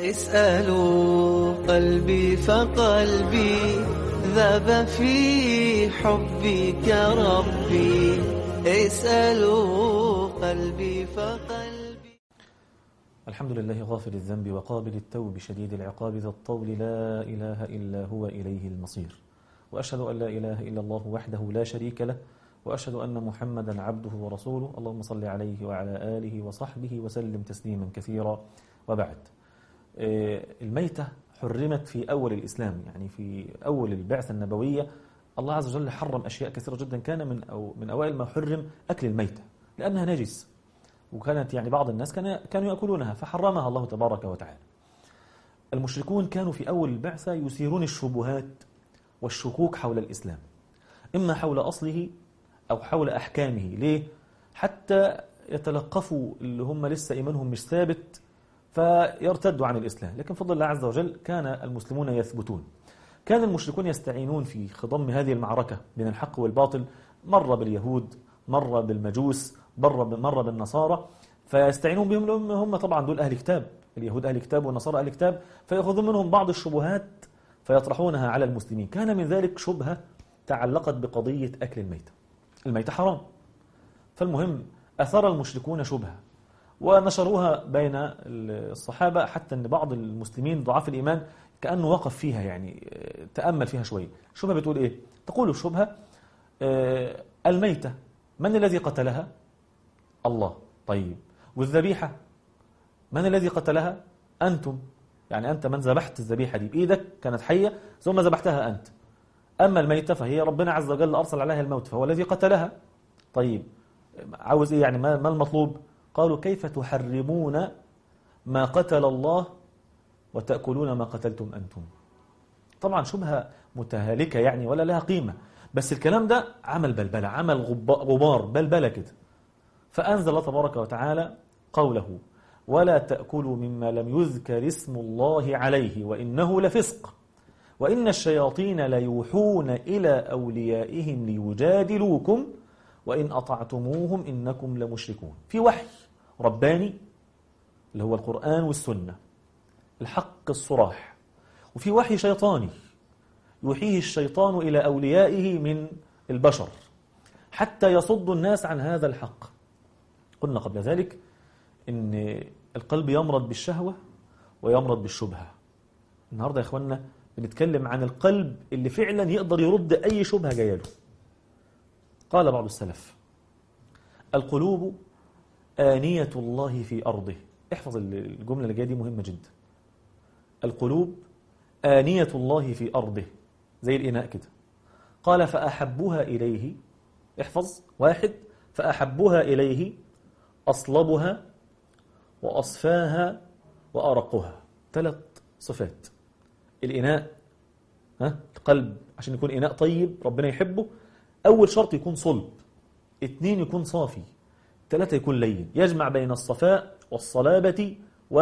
اسألوا قلبي فقلبي ذاب في حبك ربي اسألوا قلبي فقلبي الحمد لله غافر الذنب وقابل التوب شديد العقاب ذا الطول لا إله إلا هو إليه المصير وأشهد أن لا إله إلا الله وحده لا شريك له وأشهد أن محمدا عبده ورسوله اللهم صل عليه وعلى آله وصحبه وسلم تسليما كثيرا وبعد آه، الميتة حرمت في أول الإسلام يعني في أول البعثة النبوية الله عز وجل حرم أشياء كثيرة جدا كان من أو من أوائل ما حرم أكل الميتة لأنها نجس وكانت يعني بعض الناس كان كانوا يأكلونها فحرمها الله تبارك وتعالى المشركون كانوا في أول البعثة يثيرون الشبهات والشكوك حول الإسلام إما حول أصله أو حول أحكامه ليه؟ حتى يتلقفوا اللي هم لسه إيمانهم مش ثابت فيرتدوا عن الإسلام لكن فضل الله عز وجل كان المسلمون يثبتون كان المشركون يستعينون في خضم هذه المعركة بين الحق والباطل مرة باليهود مرة بالمجوس مرة مرة بالنصارى فيستعينون بهم لأن هم طبعا دول أهل كتاب اليهود أهل كتاب والنصارى أهل كتاب فيأخذون منهم بعض الشبهات فيطرحونها على المسلمين كان من ذلك شبهة تعلقت بقضية أكل الميتة الميتة حرام فالمهم أثار المشركون شبهة ونشروها بين الصحابة حتى أن بعض المسلمين ضعاف الإيمان كأنه وقف فيها يعني تأمل فيها شوية الشبهة بتقول إيه؟ تقول الشبهة آه، الميتة من الذي قتلها؟ الله طيب والذبيحة من الذي قتلها؟ أنتم يعني أنت من ذبحت الذبيحة دي بإيدك كانت حية ثم ذبحتها أنت أما الميتة فهي ربنا عز وجل أرسل عليها الموت فهو الذي قتلها طيب عاوز إيه يعني ما ما المطلوب قالوا كيف تحرمون ما قتل الله وتأكلون ما قتلتم أنتم طبعا شبهة متهالكة يعني ولا لها قيمة بس الكلام ده عمل بلبلة عمل غب- غبار بلبلة كده فأنزل الله تبارك وتعالى قوله ولا تأكلوا مما لم يذكر اسم الله عليه وإنه لفسق وإن الشياطين ليوحون إلى أوليائهم ليجادلوكم وإن أطعتموهم إنكم لمشركون في وحي رباني اللي هو القرآن والسنة الحق الصراح وفي وحي شيطاني يوحيه الشيطان إلى أوليائه من البشر حتى يصد الناس عن هذا الحق قلنا قبل ذلك إن القلب يمرض بالشهوة ويمرض بالشبهة النهاردة يا إخواننا بنتكلم عن القلب اللي فعلا يقدر يرد أي شبهة جاية له قال بعض السلف القلوب آنية الله في أرضه احفظ الجملة اللي جاية دي مهمة جدا القلوب آنية الله في أرضه زي الإناء كده قال فأحبها إليه احفظ واحد فأحبها إليه أصلبها وأصفاها وأرقها ثلاث صفات الإناء ها القلب عشان يكون إناء طيب ربنا يحبه أول شرط يكون صلب اتنين يكون صافي ثلاثة يكون لين يجمع بين الصفاء والصلابة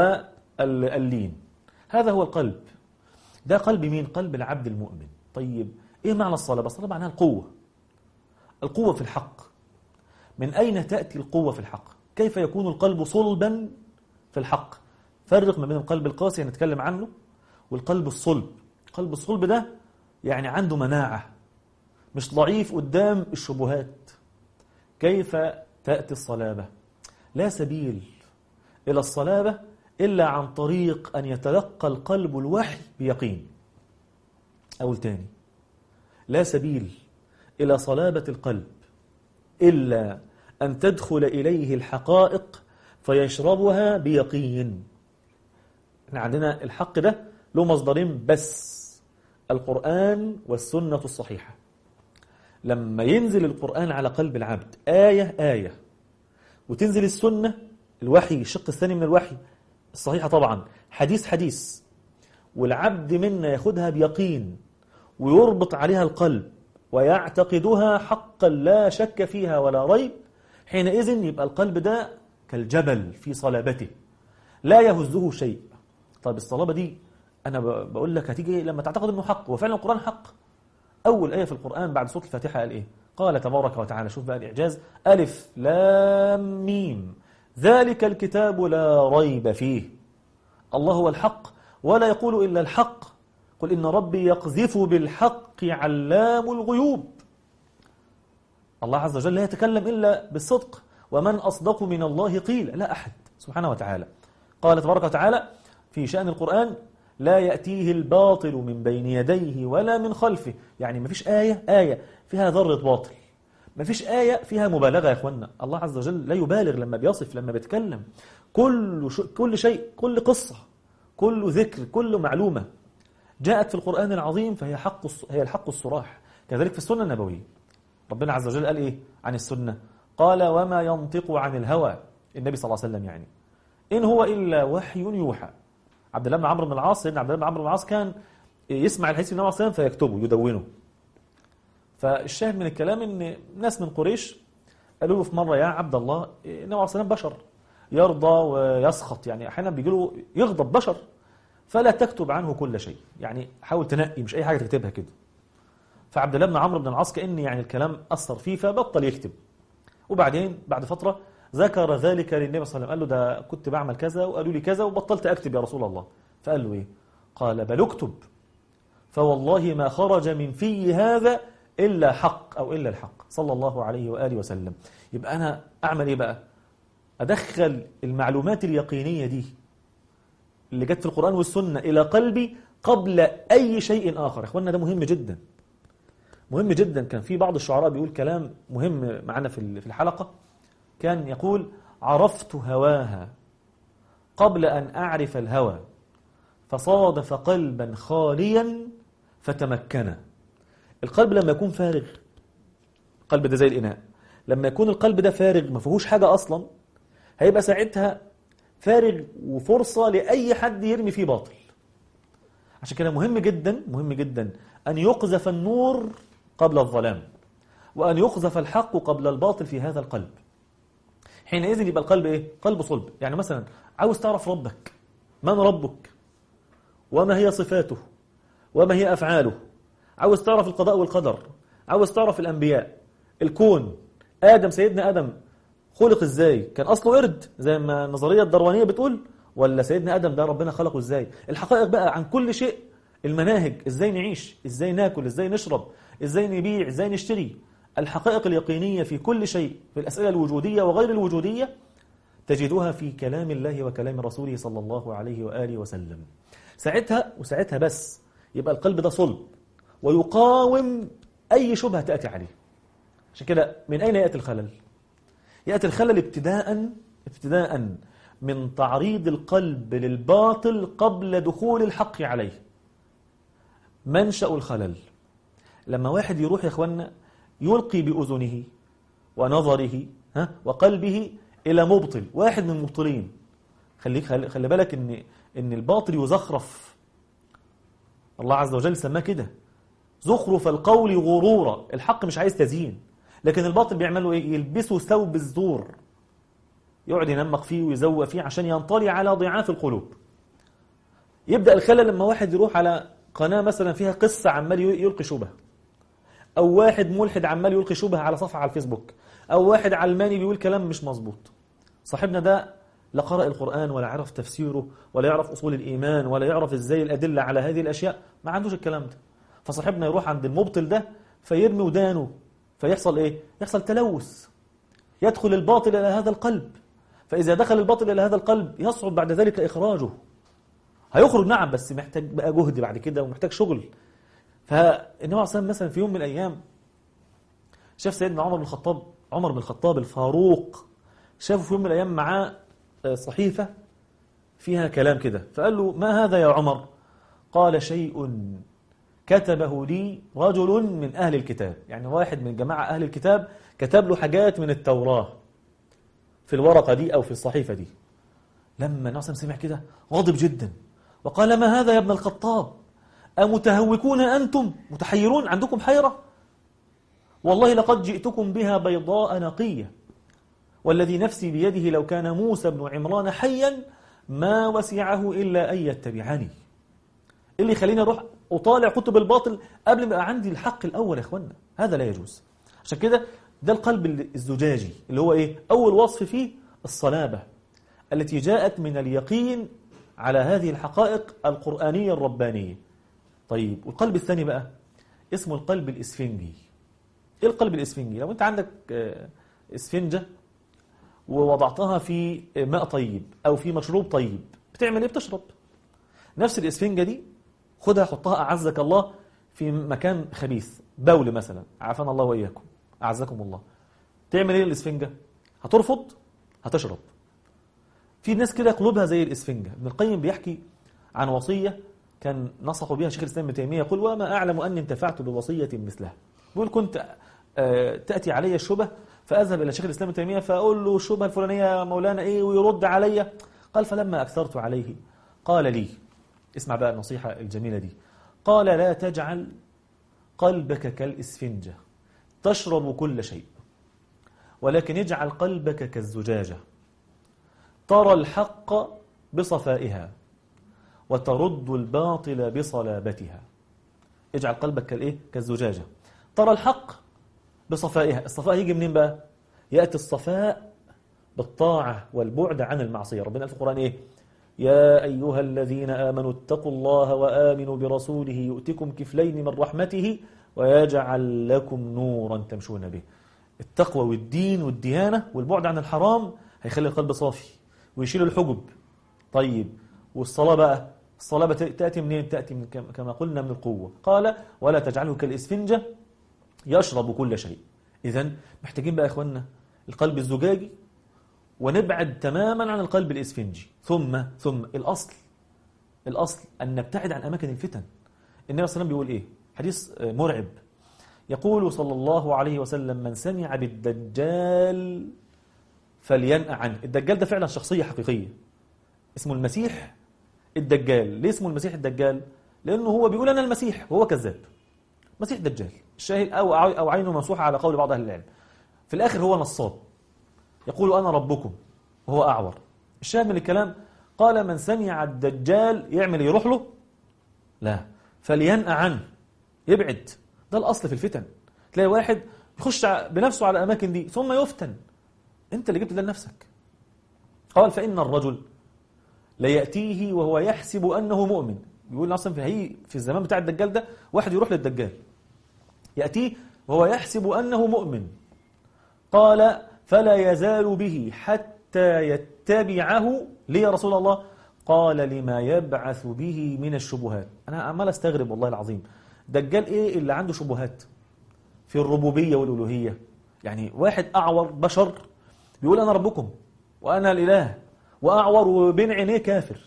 واللين هذا هو القلب ده قلب مين؟ قلب العبد المؤمن طيب إيه معنى الصلابة؟ الصلابة معناها القوة القوة في الحق من أين تأتي القوة في الحق؟ كيف يكون القلب صلبا في الحق؟ فرق ما بين القلب القاسي هنتكلم عنه والقلب الصلب القلب الصلب ده يعني عنده مناعة مش ضعيف قدام الشبهات كيف تأتي الصلابة لا سبيل إلى الصلابة إلا عن طريق أن يتلقى القلب الوحي بيقين أول تاني لا سبيل إلى صلابة القلب إلا أن تدخل إليه الحقائق فيشربها بيقين احنا عندنا الحق ده له مصدرين بس القرآن والسنة الصحيحة لما ينزل القرآن على قلب العبد آية آية وتنزل السنة الوحي الشق الثاني من الوحي الصحيحة طبعا حديث حديث والعبد منا ياخدها بيقين ويربط عليها القلب ويعتقدها حقا لا شك فيها ولا ريب حينئذ يبقى القلب ده كالجبل في صلابته لا يهزه شيء طيب الصلابة دي أنا بقول لك هتيجي لما تعتقد أنه حق وفعلا القرآن حق أول آية في القرآن بعد سورة الفاتحة قال إيه قال تبارك وتعالى شوف بقى الإعجاز ألف لام ميم ذلك الكتاب لا ريب فيه الله هو الحق ولا يقول إلا الحق قل إن ربي يقذف بالحق علام الغيوب الله عز وجل لا يتكلم إلا بالصدق ومن أصدق من الله قيل لا أحد سبحانه وتعالى قال تبارك وتعالى في شأن القرآن لا يأتيه الباطل من بين يديه ولا من خلفه يعني ما فيش آية آية فيها ذرة باطل ما فيش آية فيها مبالغة يا أخوانا الله عز وجل لا يبالغ لما بيصف لما بيتكلم كل, ش... كل شيء كل قصة كل ذكر كل معلومة جاءت في القرآن العظيم فهي حق الص... هي الحق الصراح كذلك في السنة النبوية ربنا عز وجل قال إيه عن السنة قال وما ينطق عن الهوى النبي صلى الله عليه وسلم يعني إن هو إلا وحي يوحى عبد الله بن عمرو بن العاص سيدنا عبد الله بن عمرو بن العاص كان يسمع الحديث النبي صلى الله عليه وسلم فيكتبه يدونه فالشاهد من الكلام ان ناس من قريش قالوا له في مره يا عبد الله النبي عليه الصلاه والسلام بشر يرضى ويسخط يعني احيانا بيجي له يغضب بشر فلا تكتب عنه كل شيء يعني حاول تنقي مش اي حاجه تكتبها كده فعبد الله بن عمرو بن العاص كان يعني الكلام اثر فيه فبطل يكتب وبعدين بعد فتره ذكر ذلك للنبي صلى الله عليه وسلم قال له ده كنت بعمل كذا وقالوا لي كذا وبطلت اكتب يا رسول الله فقال له ايه قال بل اكتب فوالله ما خرج من في هذا إلا حق أو إلا الحق صلى الله عليه وآله وسلم يبقى أنا أعمل إيه بقى أدخل المعلومات اليقينية دي اللي جت في القرآن والسنة إلى قلبي قبل أي شيء آخر إخواننا ده مهم جدا مهم جدا كان في بعض الشعراء بيقول كلام مهم معنا في في الحلقة كان يقول عرفت هواها قبل أن أعرف الهوى فصادف قلبا خاليا فتمكن القلب لما يكون فارغ القلب ده زي الإناء لما يكون القلب ده فارغ ما فيهوش حاجة أصلا هيبقى ساعتها فارغ وفرصة لأي حد يرمي فيه باطل عشان كده مهم جدا مهم جدا أن يقذف النور قبل الظلام وأن يقذف الحق قبل الباطل في هذا القلب حينئذ يبقى القلب إيه؟ قلب صلب يعني مثلا عاوز تعرف ربك من ربك وما هي صفاته وما هي أفعاله عاوز تعرف القضاء والقدر عاوز تعرف الأنبياء الكون آدم سيدنا آدم خلق إزاي كان أصله قرد زي ما النظرية الدروانية بتقول ولا سيدنا آدم ده ربنا خلقه إزاي الحقائق بقى عن كل شيء المناهج إزاي نعيش إزاي ناكل إزاي نشرب إزاي نبيع إزاي نشتري الحقائق اليقينية في كل شيء في الأسئلة الوجودية وغير الوجودية تجدها في كلام الله وكلام رسوله صلى الله عليه وآله وسلم ساعتها وساعتها بس يبقى القلب ده صلب ويقاوم أي شبهة تأتي عليه عشان كده من أين يأتي الخلل؟ يأتي الخلل ابتداء ابتداء من تعريض القلب للباطل قبل دخول الحق عليه منشأ الخلل لما واحد يروح يا اخوانا يلقي بأذنه ونظره ها وقلبه إلى مبطل واحد من المبطلين خليك خلي بالك ان ان الباطل يزخرف الله عز وجل سماه كده زخرف القول غرورا الحق مش عايز تزيين لكن الباطل بيعملوا ايه يلبسوا ثوب الزور يقعد ينمق فيه ويزوق فيه عشان ينطلي على ضعاف القلوب يبدأ الخلل لما واحد يروح على قناة مثلا فيها قصة عمال يلقي شبهه أو واحد ملحد عمال يلقي شبهه على صفحة على الفيسبوك أو واحد علماني بيقول كلام مش مظبوط صاحبنا ده لا قرأ القرآن ولا عرف تفسيره ولا يعرف أصول الإيمان ولا يعرف إزاي الأدلة على هذه الأشياء ما عندوش الكلام ده فصاحبنا يروح عند المبطل ده فيرمي ودانه فيحصل إيه؟ يحصل تلوث يدخل الباطل إلى هذا القلب فإذا دخل الباطل إلى هذا القلب يصعب بعد ذلك إخراجه هيخرج نعم بس محتاج بقى جهد بعد كده ومحتاج شغل فالنبي عليه الصلاة مثلا في يوم من الأيام شاف سيدنا عمر بن الخطاب عمر بن الخطاب الفاروق شافه في يوم من الأيام معاه صحيفة فيها كلام كده فقال له ما هذا يا عمر قال شيء كتبه لي رجل من أهل الكتاب يعني واحد من جماعة أهل الكتاب كتب له حاجات من التوراة في الورقة دي أو في الصحيفة دي لما ناصم سمع كده غضب جدا وقال ما هذا يا ابن الخطاب أمتهوكون أنتم متحيرون عندكم حيرة والله لقد جئتكم بها بيضاء نقية والذي نفسي بيده لو كان موسى بن عمران حيا ما وسعه إلا أن يتبعني اللي يخليني أروح أطالع كتب الباطل قبل ما يبقى عندي الحق الأول يا إخوانا هذا لا يجوز عشان كده ده القلب الزجاجي اللي هو إيه أول وصف فيه الصلابة التي جاءت من اليقين على هذه الحقائق القرآنية الربانية طيب والقلب الثاني بقى اسمه القلب الإسفنجي إيه القلب الإسفنجي؟ لو أنت عندك آه، إسفنجة ووضعتها في ماء طيب أو في مشروب طيب بتعمل إيه؟ بتشرب نفس الإسفنجة دي خدها حطها أعزك الله في مكان خبيث بول مثلا عافانا الله وإياكم أعزكم الله تعمل إيه الإسفنجة؟ هترفض هتشرب في ناس كده قلوبها زي الإسفنجة ابن القيم بيحكي عن وصية كان نصحوا بها شيخ الإسلام ابن تيمية يقول وما أعلم أني انتفعت بوصية مثلها بيقول كنت آه، تأتي علي الشبه فأذهب إلى شيخ الإسلام ابن تيمية فأقول له الشبهة الفلانية يا مولانا إيه ويرد علي قال فلما أكثرت عليه قال لي اسمع بقى النصيحة الجميلة دي قال لا تجعل قلبك كالإسفنجة تشرب كل شيء ولكن اجعل قلبك كالزجاجة ترى الحق بصفائها وترد الباطل بصلابتها اجعل قلبك كالايه كالزجاجه ترى الحق بصفائها الصفاء يجي منين بقى ياتي الصفاء بالطاعه والبعد عن المعصيه ربنا في القران ايه يا ايها الذين امنوا اتقوا الله وامنوا برسوله يؤتكم كفلين من رحمته ويجعل لكم نورا تمشون به التقوى والدين والديانه والبعد عن الحرام هيخلي القلب صافي ويشيل الحجب طيب والصلاه بقى الصلاه بت- تاتي منين تاتي من كم- كما قلنا من القوه قال ولا تجعله كالاسفنجه يشرب كل شيء اذا محتاجين بقى يا اخواننا القلب الزجاجي ونبعد تماما عن القلب الاسفنجي ثم ثم الاصل الاصل ان نبتعد عن اماكن الفتن النبي صلى الله عليه وسلم بيقول ايه حديث آه، مرعب يقول صلى الله عليه وسلم من سمع بالدجال فلينأ عنه الدجال ده فعلا شخصية حقيقية اسمه المسيح الدجال ليه اسمه المسيح الدجال لأنه هو بيقول أنا المسيح وهو كذاب مسيح دجال الشاهد أو أو عينه ممسوحة على قول بعض أهل العلم في الآخر هو نصاب يقول أنا ربكم وهو أعور الشاهد من الكلام قال من سمع الدجال يعمل يروح له لا فلينأ عنه يبعد ده الأصل في الفتن تلاقي واحد يخش ع- بنفسه على الأماكن دي ثم يفتن أنت اللي جبت ده لنفسك قال فإن الرجل ليأتيه وهو يحسب أنه مؤمن بيقول أصلا في هي في الزمان بتاع الدجال ده واحد يروح للدجال يأتيه وهو يحسب أنه مؤمن قال فلا يزال به حتى يتبعه ليه يا رسول الله قال لما يبعث به من الشبهات أنا عمال أستغرب والله العظيم دجال إيه اللي عنده شبهات في الربوبية والألوهية يعني واحد أعور بشر بيقول أنا ربكم وأنا الإله وأعور وبين عينيه كافر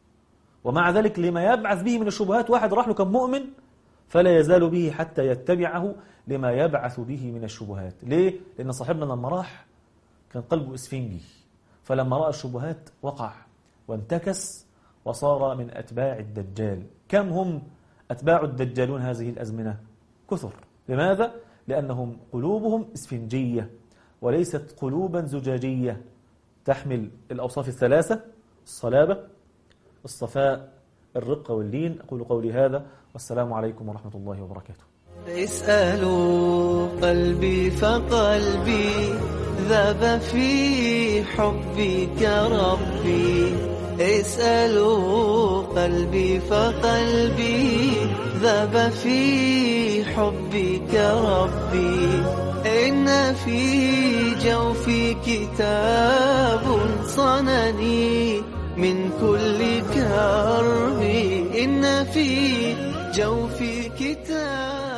ومع ذلك لما يبعث به من الشبهات واحد راح له كان مؤمن فلا يزال به حتى يتبعه لما يبعث به من الشبهات ليه؟ لأن صاحبنا لما راح كان قلبه اسفنجي فلما رأى الشبهات وقع وانتكس وصار من أتباع الدجال كم هم أتباع الدجالون هذه الأزمنة كثر لماذا؟ لأنهم قلوبهم اسفنجية وليست قلوبا زجاجية تحمل الأوصاف الثلاثة الصلابة الصفاء الرقة واللين أقول قولي هذا والسلام عليكم ورحمة الله وبركاته اسألوا قلبي فقلبي ذاب في حبك ربي اسألوا قلبي فقلبي ذاب في حبك ربي إن في جوفي كتاب صنني من كل كرب إن في جوفي كتاب